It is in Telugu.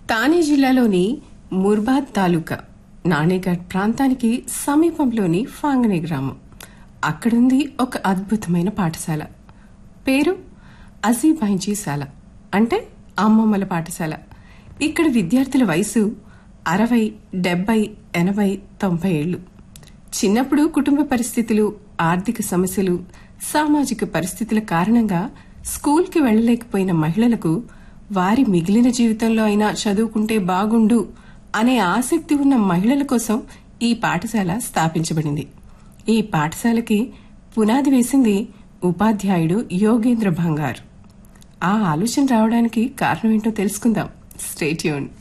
తానే జిల్లాలోని ముర్బాద్ తాలూకా నాణేఘాట్ ప్రాంతానికి సమీపంలోని ఫాంగనే గ్రామం అక్కడుంది ఒక అద్భుతమైన పాఠశాల పేరు అజీబాయిజీ శాల అంటే అమ్మమ్మల పాఠశాల ఇక్కడ విద్యార్థుల వయసు అరవై డెబ్బై ఎనభై తొంభై ఏళ్లు చిన్నప్పుడు కుటుంబ పరిస్థితులు ఆర్థిక సమస్యలు సామాజిక పరిస్థితుల కారణంగా స్కూల్కి వెళ్లలేకపోయిన మహిళలకు వారి మిగిలిన జీవితంలో అయినా చదువుకుంటే బాగుండు అనే ఆసక్తి ఉన్న మహిళల కోసం ఈ పాఠశాల స్థాపించబడింది ఈ పాఠశాలకి పునాది వేసింది ఉపాధ్యాయుడు యోగేంద్ర భంగార్ ఆ ఆలోచన రావడానికి కారణం ఏంటో తెలుసుకుందాం స్టేట్యూన్